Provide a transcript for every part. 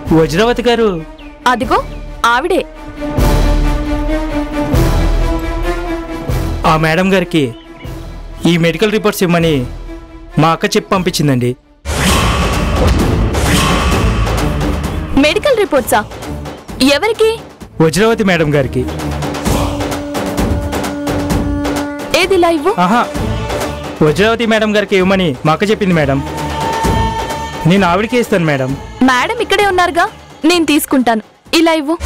వజ్రవతి గారు అదిగో ఆవిడే ఆ మేడం గారికి ఈ మెడికల్ రిపోర్ట్స్ ఇమ్మని మా అక్క చెప్పి పంపించిందండి మెడికల్ రిపోర్ట్సా ఎవరికి వజ్రవతి మేడం గారికి ఏది ఇలా ఇవ్వు ఆహా వజ్రవతి మేడం గారికి ఇవ్వమని మా అక్క చెప్పింది మేడం నేను ఆవిడకే ఇస్తాను మేడం మేడం ఇక్కడే ఉన్నారుగా నేను తీసుకుంటాను ఇలా ఇవ్వు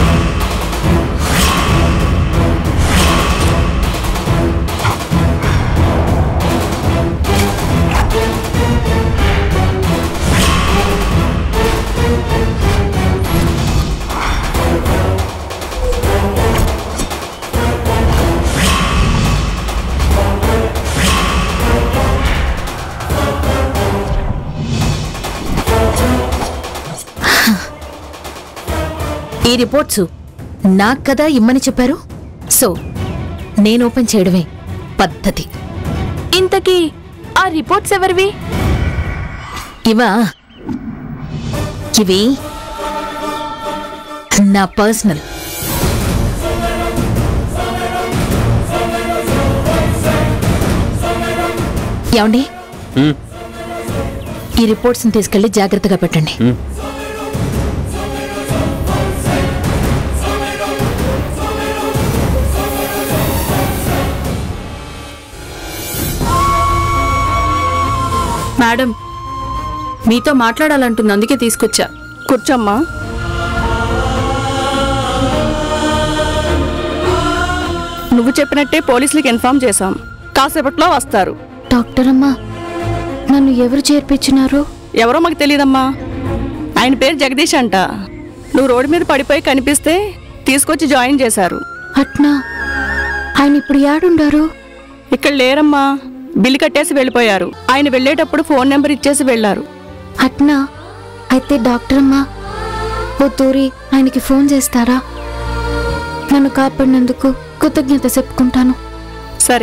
ఈ రిపోర్ట్స్ నాకు కదా ఇమ్మని చెప్పారు సో నేను ఓపెన్ చేయడమే పద్ధతి ఇంతకీ ఆ రిపోర్ట్స్ ఎవరివి ఇవా ఇవి నా పర్సనల్ ఏమండి ఈ రిపోర్ట్స్ని తీసుకెళ్లి జాగ్రత్తగా పెట్టండి మేడం మీతో మాట్లాడాలంటుంది అందుకే తీసుకొచ్చా కూర్చోమ్మా నువ్వు చెప్పినట్టే పోలీసులకు ఇన్ఫార్మ్ చేశాం కాసేపట్లో వస్తారు డాక్టర్ అమ్మా నన్ను ఎవరు చేర్పించినారు ఎవరో మాకు తెలియదమ్మా ఆయన పేరు జగదీష్ అంట నువ్వు రోడ్డు మీద పడిపోయి కనిపిస్తే తీసుకొచ్చి జాయిన్ చేశారు అట్నా ఆయన ఇప్పుడు యాడుండారు ఇక్కడ లేరమ్మా బిల్లు కట్టేసి వెళ్ళిపోయారు ఆయన వెళ్ళేటప్పుడు ఫోన్ నెంబర్ ఇచ్చేసి వెళ్ళారు అట్నా అయితే డాక్టర్ అమ్మా పొత్తూరి ఆయనకి ఫోన్ చేస్తారా నన్ను కాపాడినందుకు కృతజ్ఞత చెప్పుకుంటాను సరే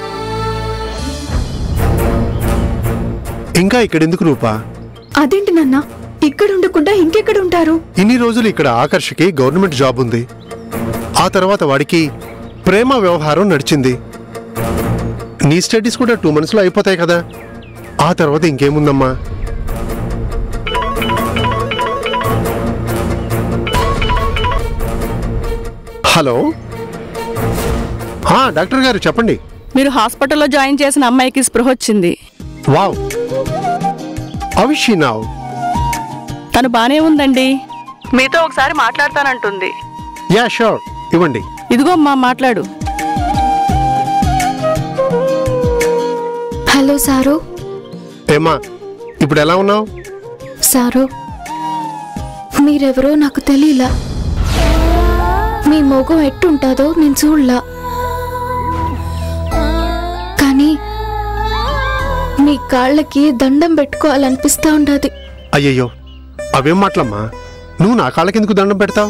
ఇంకా ఇక్కడెందుకు రూపా అదేంటి నాన్న ఇక్కడ ఉండకుండా ఇంకెక్కడ ఉంటారు ఇన్ని రోజులు ఇక్కడ ఆకర్షకి గవర్నమెంట్ జాబ్ ఉంది ఆ తర్వాత వాడికి ప్రేమ వ్యవహారం నడిచింది నీ స్టడీస్ కూడా టూ మంత్స్లో అయిపోతాయి కదా ఆ తర్వాత ఇంకేముందమ్మా హలో ఆ, డాక్టర్ గారు చెప్పండి మీరు హాస్పిటల్లో జాయిన్ చేసిన అమ్మాయికి స్పృహ వచ్చింది వావ్ అవిషి నావ్ తను బానే ఉందండి మీతో ఒకసారి మాట్లాడతానంటుంది యా షూర్ ఇవ్వండి ఇదిగో అమ్మా మాట్లాడు హలో సారు ఏమా ఇప్పుడు ఎలా ఉన్నావు సారు మీరెవరో నాకు తెలియలా మీ మొగం ఎట్టుంటుందో నేను చూడలా కానీ మీ కాళ్ళకి దండం పెట్టుకోవాలనిపిస్తా ఉండదు అయ్యయ్యో అవేం మాటలమ్మా నువ్వు నా కాళ్ళకెందుకు దండం పెడతావు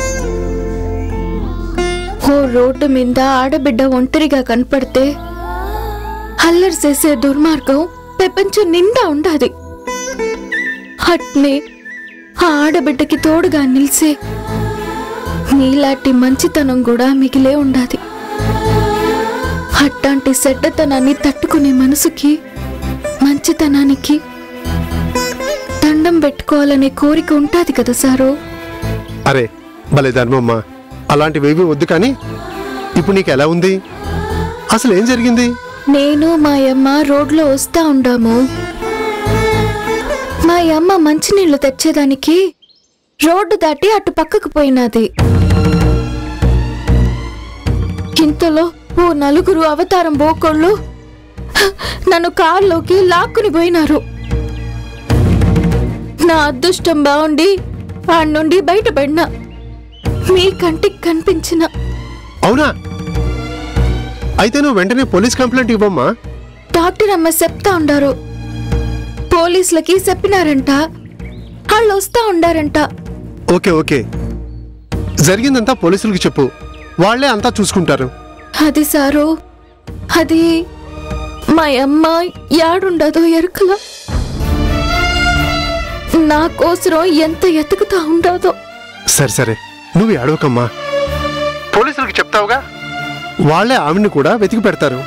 ఓ రోడ్డు మీద ఆడబిడ్డ ఒంటరిగా కనపడితే అల్లరి చేసే దుర్మార్గం ప్రపంచం నిండా ఉండాది అట్నే ఆ ఆడబిడ్డకి తోడుగా నిలిసే నీలాంటి మంచితనం కూడా మిగిలే ఉండాది అట్లాంటి చెడ్డతనాన్ని తట్టుకునే మనసుకి మంచితనానికి దండం పెట్టుకోవాలనే కోరిక ఉంటాది కదా సారు అరే భలే ధర్మమ్మా అలాంటివేవి వద్దు కానీ ఇప్పుడు నీకు ఎలా ఉంది అసలు ఏం జరిగింది నేను మా అమ్మ రోడ్లో వస్తా ఉండాము మా అమ్మ మంచినీళ్లు తెచ్చేదానికి రోడ్డు దాటి అటు పక్కకు పోయినది ఇంతలో ఓ నలుగురు అవతారం బోకోళ్ళు నన్ను కారులోకి లాక్కుని పోయినారు నా అదృష్టం బాగుండి ఆ నుండి బయటపడినా మీ కంటికి కనిపించిన అవునా అయితే నువ్వు వెంటనే పోలీస్ కంప్లైంట్ ఇవ్వమ్మా డాక్టర్ అమ్మ చెప్తా ఉండారు పోలీసులకి చెప్పినారంట వాళ్ళు వస్తా ఉండారంట ఓకే ఓకే జరిగిందంతా పోలీసులకు చెప్పు వాళ్ళే అంతా చూసుకుంటారు అది సారు అది మా అమ్మ యాడుండదో ఎరుకల నా కోసరం ఎంత ఎతుకుతా ఉండదో సరే సరే నువ్వు ఏడవకమ్మా పోలీసులకు చెప్తావుగా వాళ్ళే ఆవిడ్ని కూడా వెతికి పెడతారు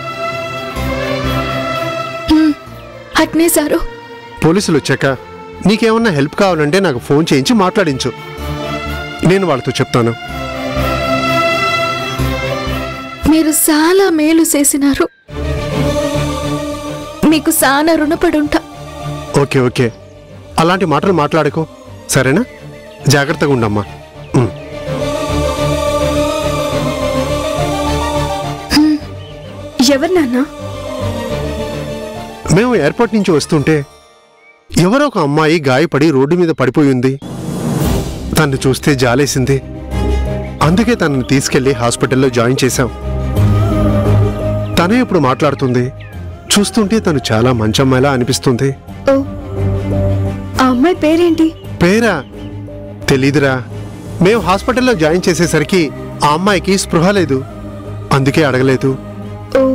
అట్నే సారు పోలీసులు వచ్చాక నీకేమన్నా హెల్ప్ కావాలంటే నాకు ఫోన్ చేయించి మాట్లాడించు నేను వాళ్ళతో చెప్తాను మీరు చాలా మేలు చేసినారు మీకు చాలా రుణపడుంటా ఓకే ఓకే అలాంటి మాటలు మాట్లాడుకో సరేనా జాగ్రత్తగా ఉండమ్మా ఉమ్. ఎవరు నాన్న మేము ఎయిర్పోర్ట్ నుంచి వస్తుంటే ఎవరో ఒక అమ్మాయి గాయపడి రోడ్డు మీద పడిపోయి ఉంది తన్ని చూస్తే జాలేసింది అందుకే తనని తీసుకెళ్లి హాస్పిటల్లో జాయిన్ చేశాం తనే ఇప్పుడు మాట్లాడుతుంది చూస్తుంటే తను చాలా మంచి అమ్మాయిలా అనిపిస్తుంది ఓ ఆ అమ్మాయి పేరేంటి పేరా తెలీదురా మేము హాస్పిటల్లో జాయిన్ చేసేసరికి ఆ అమ్మాయికి స్పృహ లేదు అందుకే అడగలేదు ఓ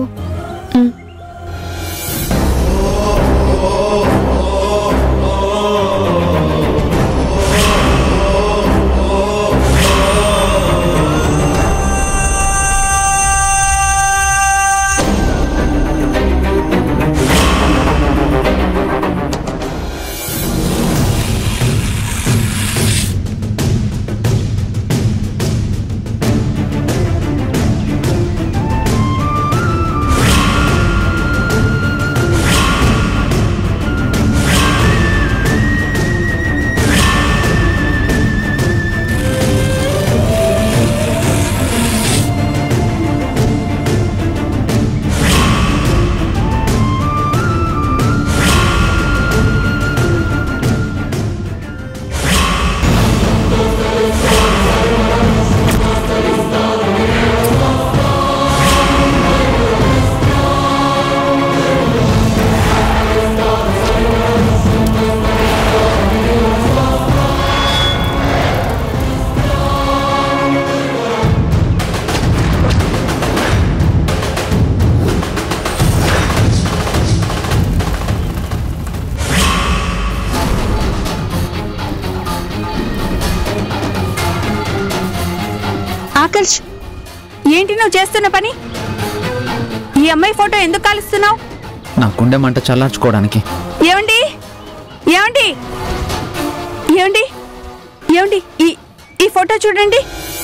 ఆకర్ష్ ఏంటి నువ్వు చేస్తున్న పని ఈ అమ్మాయి ఫోటో ఎందుకు కాలుస్తున్నావు నా గుండె మంట చల్లార్చుకోవడానికి ఏమండి ఏమండి ఏమండి ఏమండి ఈ ఈ ఫోటో చూడండి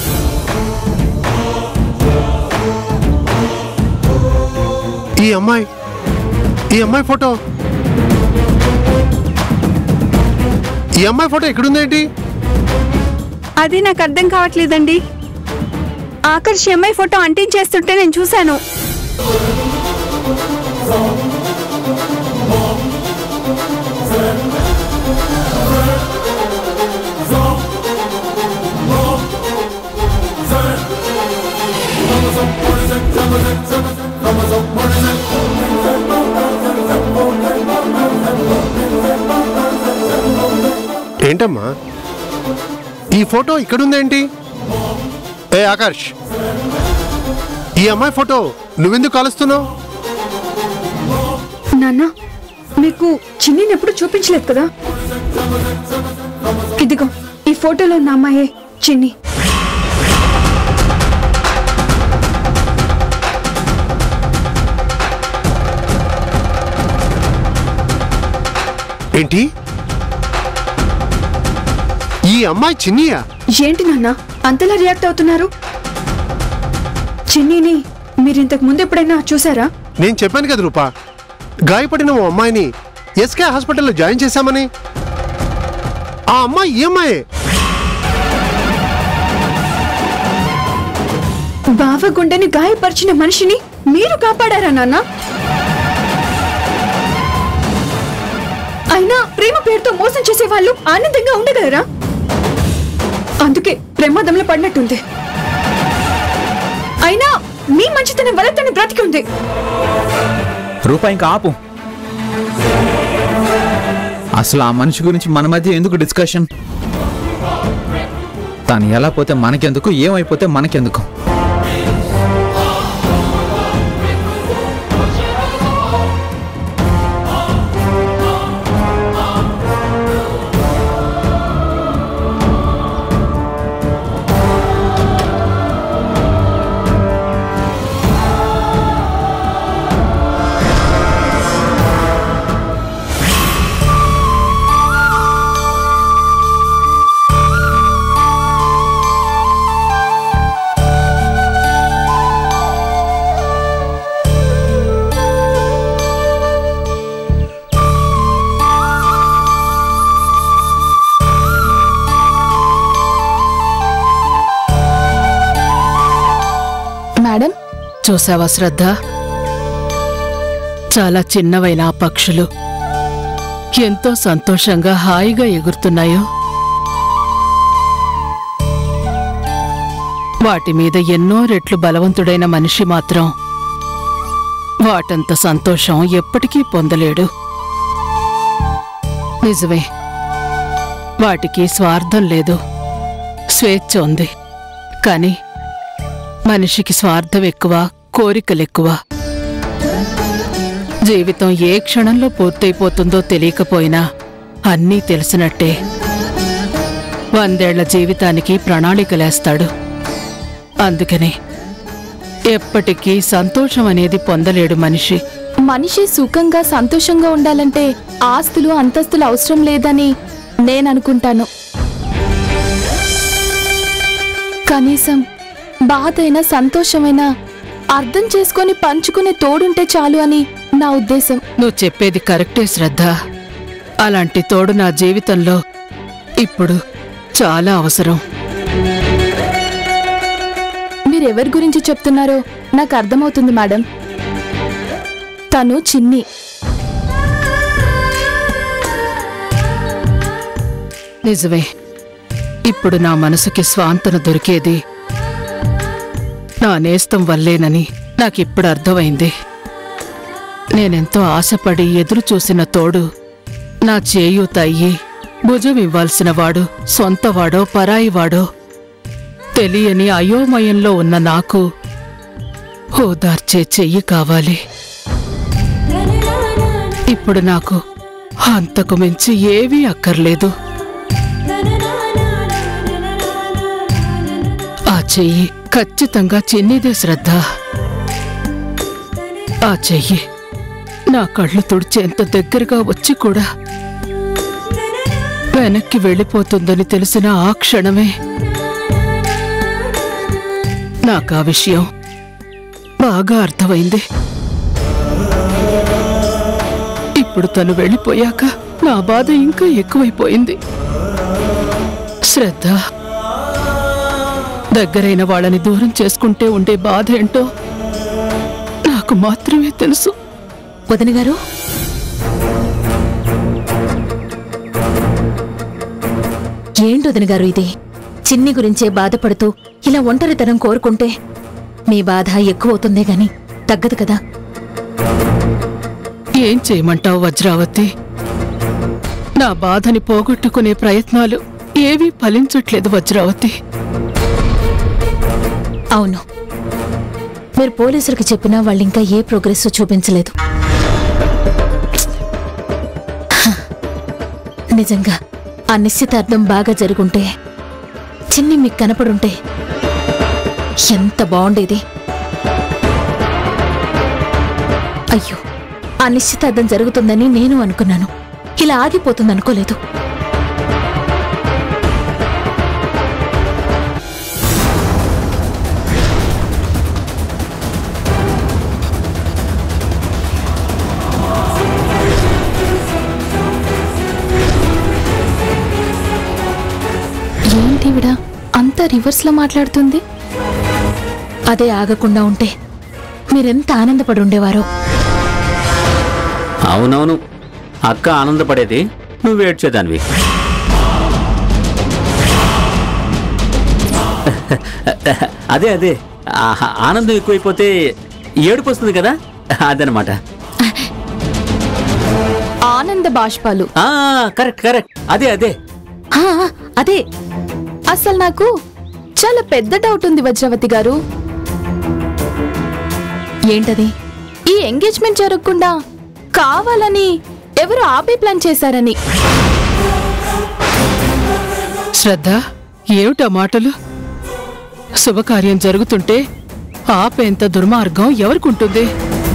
ఈ అమ్మాయి ఈ అమ్మాయి ఫోటో ఈ అమ్మాయి ఫోటో ఎక్కడుందేంటి అది నాకు అర్థం కావట్లేదండి ఆకర్ష్ ఈ అమ్మాయి ఫోటో అంటించేస్తుంటే నేను చూశాను ఏంటమ్మా ఈ ఫోటో ఇక్కడుందేంటి ఏ ఆకర్ష్ ఈ అమ్మాయి ఫోటో నువ్వెందుకు కాలుస్తున్నావు నాన్న మీకు చిన్నిని ఎప్పుడు చూపించలేదు కదా ఇదిగో ఈ ఫోటోలో ఉన్న అమ్మాయే చిన్ని ఏంటి ఈ అమ్మాయి చిన్నియా ఏంటి నాన్న అంతలా రియాక్ట్ అవుతున్నారు చిన్నిని మీరు ఇంతకు ముందు ఎప్పుడైనా చూసారా నేను చెప్పాను కదా రూపా గాయపడిన ఓ అమ్మాయిని ఎస్కే హాస్పిటల్లో జాయిన్ చేశామని ఆ అమ్మాయి ఈ అమ్మాయే బావ గుండెని గాయపరిచిన మనిషిని మీరు కాపాడారా నాన్న అయినా ప్రేమ పేరుతో మోసం చేసే వాళ్ళు ఆనందంగా ఉండగలరా అందుకే ప్రమాదంలో పడినట్టుంది అయినా మీ మంచితనం వల్ల తను బ్రతికి ఉంది రూపా ఇంకా ఆపు అసలు ఆ మనిషి గురించి మన మధ్య ఎందుకు డిస్కషన్ తను ఎలా పోతే మనకెందుకు ఏమైపోతే మనకెందుకు మేడం చూసావా శ్రద్ధ చాలా చిన్నవైన ఆ పక్షులు ఎంతో సంతోషంగా హాయిగా ఎగురుతున్నాయో వాటి మీద ఎన్నో రెట్లు బలవంతుడైన మనిషి మాత్రం వాటంత సంతోషం ఎప్పటికీ పొందలేడు నిజమే వాటికి స్వార్థం లేదు స్వేచ్ఛ ఉంది కానీ మనిషికి స్వార్థం ఎక్కువ కోరికలెక్కువ జీవితం ఏ క్షణంలో పూర్తయిపోతుందో తెలియకపోయినా అన్నీ తెలిసినట్టే వందేళ్ల జీవితానికి ప్రణాళికలేస్తాడు అందుకని ఎప్పటికీ సంతోషం అనేది పొందలేడు మనిషి మనిషి సుఖంగా సంతోషంగా ఉండాలంటే ఆస్తులు అంతస్తులు అవసరం లేదని నేను అనుకుంటాను కనీసం బాధైనా సంతోషమైనా అర్థం చేసుకొని పంచుకునే తోడుంటే చాలు అని నా ఉద్దేశం నువ్వు చెప్పేది కరెక్టే శ్రద్ధ అలాంటి తోడు నా జీవితంలో ఇప్పుడు చాలా అవసరం మీరెవరి గురించి చెప్తున్నారో నాకు అర్థమవుతుంది మేడం తను చిన్ని నిజమే ఇప్పుడు నా మనసుకి స్వాంతన దొరికేది నా నేస్తం వల్లేనని నాకిప్పుడు అర్థమైంది నేనెంతో ఆశపడి ఎదురు చూసిన తోడు నా చేయూత అయ్యి భుజం ఇవ్వాల్సిన వాడు సొంతవాడో పరాయివాడో తెలియని అయోమయంలో ఉన్న నాకు ఓదార్చే చెయ్యి కావాలి ఇప్పుడు నాకు అంతకు మించి ఏవీ అక్కర్లేదు ఆ చెయ్యి ఖచ్చితంగా చిన్నిదే శ్రద్ధ ఆ చెయ్యి నా కళ్ళు తుడిచేంత దగ్గరగా వచ్చి కూడా వెనక్కి వెళ్ళిపోతుందని తెలిసిన ఆ క్షణమే నాకు ఆ విషయం బాగా అర్థమైంది ఇప్పుడు తను వెళ్ళిపోయాక నా బాధ ఇంకా ఎక్కువైపోయింది శ్రద్ధ దగ్గరైన వాళ్ళని దూరం చేసుకుంటే ఉండే బాధ ఏంటో నాకు మాత్రమే తెలుసు వదిన గారు ఏంటి వదిన గారు ఇది చిన్ని గురించే బాధపడుతూ ఇలా ఒంటరితనం కోరుకుంటే మీ బాధ ఎక్కువవుతుందే గాని తగ్గదు కదా ఏం చేయమంటావు వజ్రావతి నా బాధని పోగొట్టుకునే ప్రయత్నాలు ఏవీ ఫలించట్లేదు వజ్రావతి అవును మీరు పోలీసులకు చెప్పినా వాళ్ళు ఇంకా ఏ ప్రోగ్రెస్ చూపించలేదు హ, నిజంగా ఆ నిశ్చితార్థం బాగా జరుగుంటే చిన్ని మీకు కనపడుంటే ఎంత బాగుండేది అయ్యో ఆ నిశ్చితార్థం జరుగుతుందని నేను అనుకున్నాను ఇలా ఆగిపోతుంది అనుకోలేదు ఏంటి విడ అంత రివర్స్ లో మాట్లాడుతుంది అదే ఆగకుండా ఉంటే మీరెంత ఆనందపడి ఉండేవారో అవునవును అక్క ఆనందపడేది నువ్వు ఏడ్చేదానివి అదే అదే ఆ- ఆనందం ఎక్కువైపోతే ఏడుపు వస్తుంది కదా అదనమాట ఆనంద బాష్పాలు ఆ, కరెక్ట్ కరెక్ట్ అదే అదే ఆ, ఆ, అదే అసలు నాకు చాలా పెద్ద డౌట్ ఉంది వజ్రవతి గారు ఏంటది ఈ ఎంగేజ్మెంట్ జరగకుండా కావాలని ఎవరు ఆపే ప్లాన్ చేశారని శ్రద్ధ ఏమిటా మాటలు శుభకార్యం జరుగుతుంటే ఆపేంత దుర్మార్గం ఎవరికుంటుంది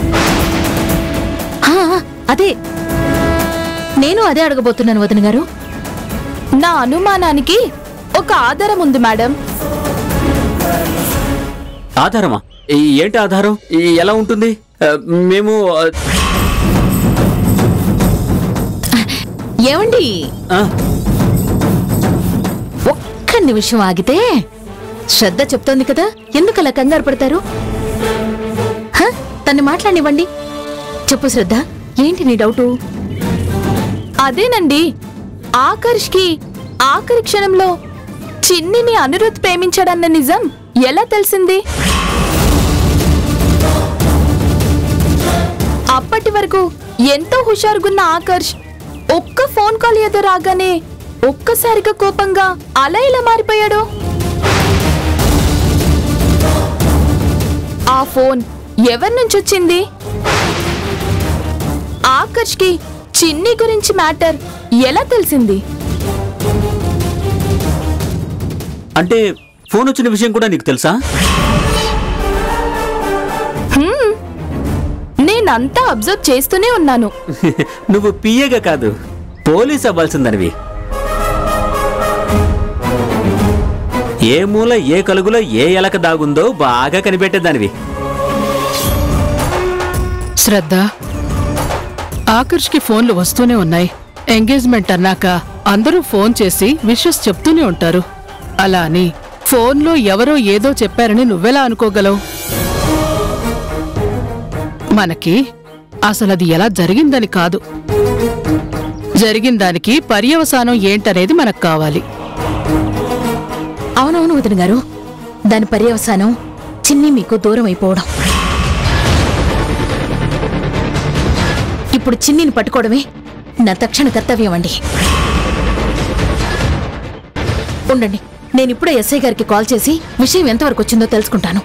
ఆ, ఆ, అదే నేను అదే అడగబోతున్నాను వదిన గారు నా అనుమానానికి ఒక ఆధారం ఉంది మేడం ఆధారమా ఈ ఏంటి ఆధారం ఈ ఎలా ఉంటుంది ఆ, మేము ఆ, ఏమండి ఆ, ఒక్క నిమిషం ఆగితే శ్రద్ధ చెప్తోంది కదా ఎందుకు అలా కంగారు పడతారు తన్ని మాట్లాడినివ్వండి చెప్పు శ్రద్ధ ఏంటి నీ డౌటు అదేనండి ఆకర్ష్కి ఆఖరి క్షణంలో చిన్నిని అనిరుద్ ప్రేమించాడన్న నిజం ఎలా తెలిసింది అప్పటి వరకు ఎంతో హుషారుగున్న ఆకర్ష్ ఒక్క ఫోన్ కాల్ ఏదో రాగానే ఒక్కసారిగా కోపంగా అలా ఇలా మారిపోయాడు ఆ ఫోన్ ఎవరి నుంచి వచ్చింది ఆకర్ష్కి చిన్ని గురించి మ్యాటర్ ఎలా తెలిసింది అంటే ఫోన్ వచ్చిన విషయం కూడా నీకు తెలుసా హ్మ్. నేనంతా అబ్జర్వ్ చేస్తూనే ఉన్నాను నువ్వు పిఏగా కాదు పోలీస్ అవ్వాల్సిందనివి ఏ మూల ఏ కలుగులో ఏ ఎలక దాగుందో బాగా కనిపెట్టేదానివి శ్రద్ధ ఆకర్ష్కి ఫోన్లు వస్తూనే ఉన్నాయి ఎంగేజ్మెంట్ అన్నాక అందరూ ఫోన్ చేసి విషెస్ చెప్తూనే ఉంటారు అలా అని ఫోన్లో ఎవరో ఏదో చెప్పారని నువ్వెలా అనుకోగలవు మనకి అసలు అది ఎలా జరిగిందని కాదు జరిగిన దానికి పర్యవసానం ఏంటనేది మనకు కావాలి అవునవును వదిన గారు దాని పర్యవసానం చిన్ని మీకు దూరం అయిపోవడం ఇప్పుడు చిన్నిని పట్టుకోవడమే నా తక్షణ కర్తవ్యం అండి ఉండండి నేను ఇప్పుడే ఎస్ఐ గారికి కాల్ చేసి విషయం ఎంతవరకు వచ్చిందో తెలుసుకుంటాను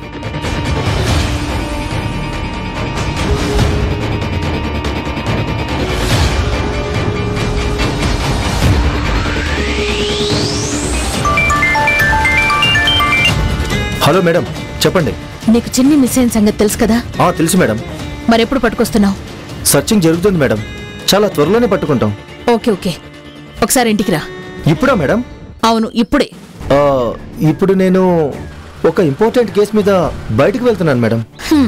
హలో మేడం చెప్పండి నీకు చిన్ని మిస్ అయిన సంగతి తెలుసు కదా ఆ తెలుసు మేడం మరెప్పుడు పట్టుకొస్తున్నావు సర్చింగ్ జరుగుతుంది మేడం చాలా త్వరలోనే పట్టుకుంటాం ఓకే ఓకే ఒకసారి ఇంటికి రా ఇప్పుడా మేడం అవును ఇప్పుడే ఆ, ఇప్పుడు నేను ఒక ఇంపార్టెంట్ కేసు మీద బయటకు వెళ్తున్నాను మేడం హ్మ్.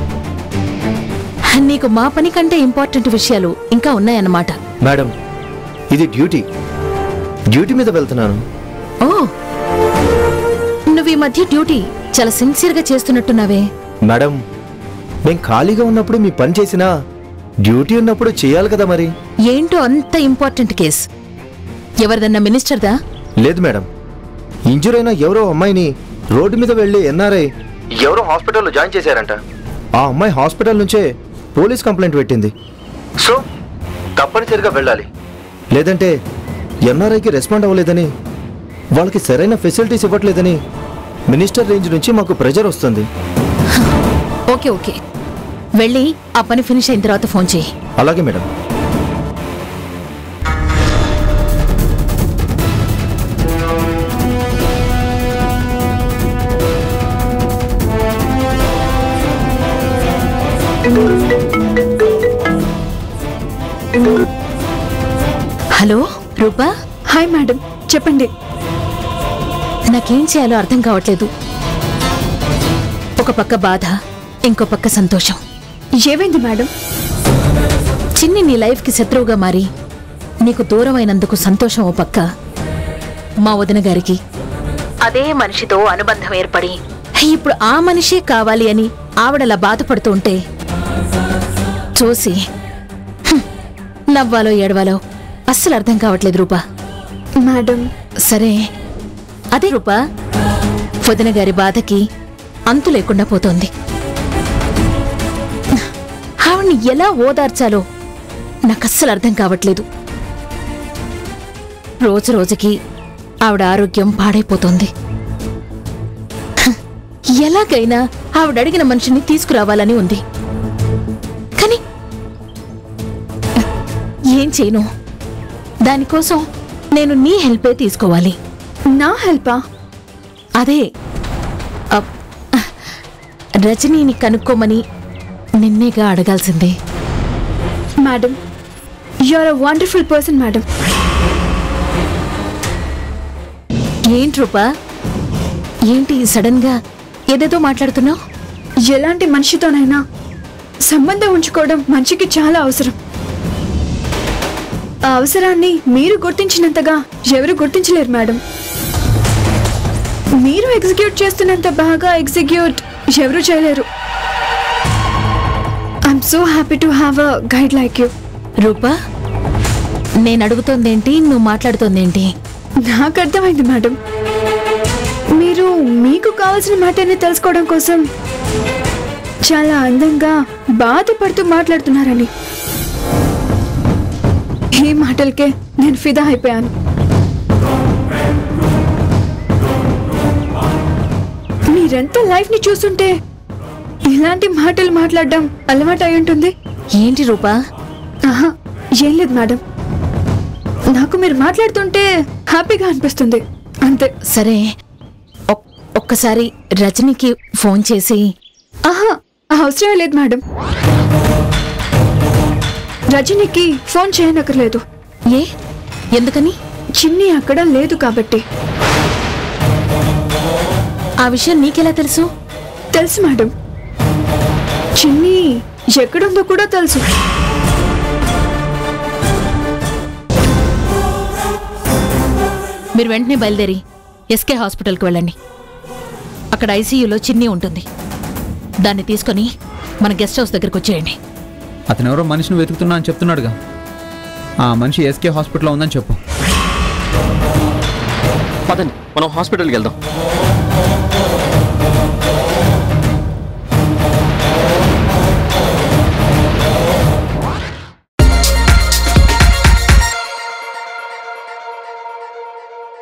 నీకు మా పని కంటే ఇంపార్టెంట్ విషయాలు ఇంకా ఉన్నాయన్నమాట మేడం ఇది డ్యూటీ డ్యూటీ మీద వెళ్తున్నాను ఓ నువ్వు ఈ మధ్య డ్యూటీ చాలా సిన్సియర్గా చేస్తున్నట్టున్నావే మేడం నేను ఖాళీగా ఉన్నప్పుడు మీ పని చేసినా డ్యూటీ ఉన్నప్పుడు చేయాలి కదా మరి ఏంటో అంత ఇంపార్టెంట్ కేస్ ఎవరిదన్నా మినిస్టర్దా లేదు మేడం ఇంజూర్ అయిన ఎవరో అమ్మాయిని రోడ్డు మీద వెళ్ళి ఎన్ఆర్ఐ ఎవరో హాస్పిటల్లో జాయిన్ చేశారంట ఆ అమ్మాయి హాస్పిటల్ నుంచే పోలీస్ కంప్లైంట్ పెట్టింది సో తప్పనిసరిగా వెళ్ళాలి లేదంటే ఎన్ఆర్ఐకి రెస్పాండ్ అవ్వలేదని వాళ్ళకి సరైన ఫెసిలిటీస్ ఇవ్వట్లేదని మినిస్టర్ రేంజ్ నుంచి మాకు ప్రెజర్ వస్తుంది ఓకే ఓకే వెళ్ళి ఆ పని ఫినిష్ అయిన తర్వాత ఫోన్ చేయి అలాగే madam hello Rupa hi madam చెప్పండి నాకేం చేయాలో అర్థం కావట్లేదు ఒక పక్క బాధ ఇంకో పక్క సంతోషం ఏమైంది మేడం చిన్ని నీ లైఫ్కి శత్రువుగా మారి నీకు దూరమైనందుకు సంతోషం ఓ పక్క మా వదిన గారికి అదే మనిషితో అనుబంధం ఏర్పడి ఇప్పుడు ఆ మనిషే కావాలి అని ఆవిడలా బాధపడుతూ ఉంటే చూసి హ్మ్, నవ్వాలో ఏడవాలో అస్సలు అర్థం కావట్లేదు రూపా మేడం సరే అదే రూపా వదిన గారి బాధకి అంతు లేకుండా పోతోంది ఆవిడ్ని ఎలా ఓదార్చాలో నాకు అస్సలు అర్థం కావట్లేదు రోజు రోజుకి ఆవిడ ఆరోగ్యం పాడైపోతోంది హ, ఎలాగైనా ఆవిడ అడిగిన మనిషిని తీసుకురావాలని ఉంది కానీ ఏం చేయను దానికోసం నేను నీ హెల్పే తీసుకోవాలి నా హెల్పా అదే అప్- రజనీని కనుక్కోమని నిన్నేగా అడగాల్సిందే madam you are a wonderful person madam ఏంటి రూపా ఏంటి సడన్ గా ఏదేదో మాట్లాడుతున్నావు ఎలాంటి మనిషితోనైనా సంబంధం ఉంచుకోవడం మనిషికి చాలా అవసరం ఆ అవసరాన్ని మీరు గుర్తించినంతగా ఎవరు గుర్తించలేరు మేడం మీరు ఎగ్జిక్యూట్ చేస్తున్నంత బాగా ఎగ్జిక్యూట్ ఎవరు చేయలేరు I'm so happy to have a guide like you Rupa నేను అడుగుతోందేంటి నువ్వు మాట్లాడుతోందేంటి నాకు అర్థమైంది మేడం మీరు మీకు కావాల్సిన మ్యాటర్ని తెలుసుకోవడం కోసం చాలా అందంగా బాధపడుతూ మాట్లాడుతున్నారని ఈ మాటలకే నేను ఫిదా అయిపోయాను మీరెంత లైఫ్ ని చూస్తుంటే ఇలాంటి మాటలు మాట్లాడడం అలవాటు అయి ఉంటుంది ఏంటి రూపా ఆహా ఏం లేదు మేడం నాకు మీరు మాట్లాడుతుంటే హ్యాపీగా అనిపిస్తుంది అంతే సరే ఒక్- ఒక్కసారి రజనీకి ఫోన్ చేసి ఆహా అవసరం లేదు మేడం రజనీకి ఫోన్ చేయనక్కర్లేదు ఏ ఎందుకని చిన్ని అక్కడ లేదు కాబట్టి ఆ విషయం నీకెలా తెలుసు తెలుసు మేడం చిన్ని ఎక్కడుందో కూడా తెలుసు మీరు వెంటనే బయలుదేరి ఎస్కే హాస్పిటల్కి వెళ్ళండి అక్కడ ఐసీయూలో చిన్ని ఉంటుంది దాన్ని తీసుకొని మన గెస్ట్ హౌస్ దగ్గరికి వచ్చేయండి అతను ఎవరో మనిషిని వెతుకుతున్నా అని చెప్తున్నాడుగా ఆ మనిషి ఎస్కే హాస్పిటల్లో ఉందని చెప్పు పదండి మనం హాస్పిటల్కి వెళ్దాం